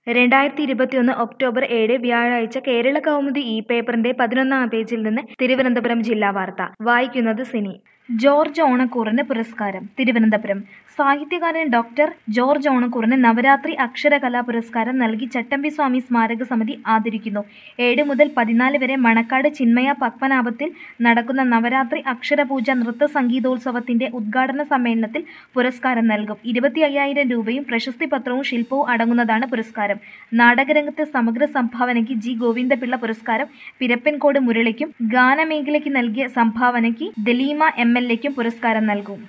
രണ്ടായിരത്തി ഇരുപത്തിയൊന്ന് ഒക്ടോബർ ഏഴ് വ്യാഴാഴ്ച കേരള കൗമുദി ഇ പേപ്പറിന്റെ പതിനൊന്നാം പേജിൽ നിന്ന് തിരുവനന്തപുരം ജില്ലാ വാർത്ത വായിക്കുന്നത് സിനി ജോർജ് ഓണക്കൂറിന് പുരസ്കാരം തിരുവനന്തപുരം സാഹിത്യകാരൻ ഡോക്ടർ ജോർജ് ഓണക്കൂറിന് നവരാത്രി അക്ഷരകലാ പുരസ്കാരം നൽകി ചട്ടമ്പി സ്വാമി സ്മാരക സമിതി ആദരിക്കുന്നു ഏഴ് മുതൽ പതിനാല് വരെ മണക്കാട് ചിന്മയ പത്മനാഭത്തിൽ നടക്കുന്ന നവരാത്രി അക്ഷരപൂജ നൃത്ത സംഗീതോത്സവത്തിന്റെ ഉദ്ഘാടന സമ്മേളനത്തിൽ പുരസ്കാരം നൽകും ഇരുപത്തി അയ്യായിരം രൂപയും പ്രശസ്തി പത്രവും ശില്പവും അടങ്ങുന്നതാണ് പുരസ്കാരം നാടകരംഗത്തെ സമഗ്ര സംഭാവനയ്ക്ക് ജി ഗോവിന്ദപിള്ള പുരസ്കാരം പിരപ്പൻകോട് മുരളിക്കും ഗാനമേഖലയ്ക്ക് നൽകിയ സംഭാവനയ്ക്ക് ദലീമ എം എൽ എക്കും പുരസ്കാരം നൽകും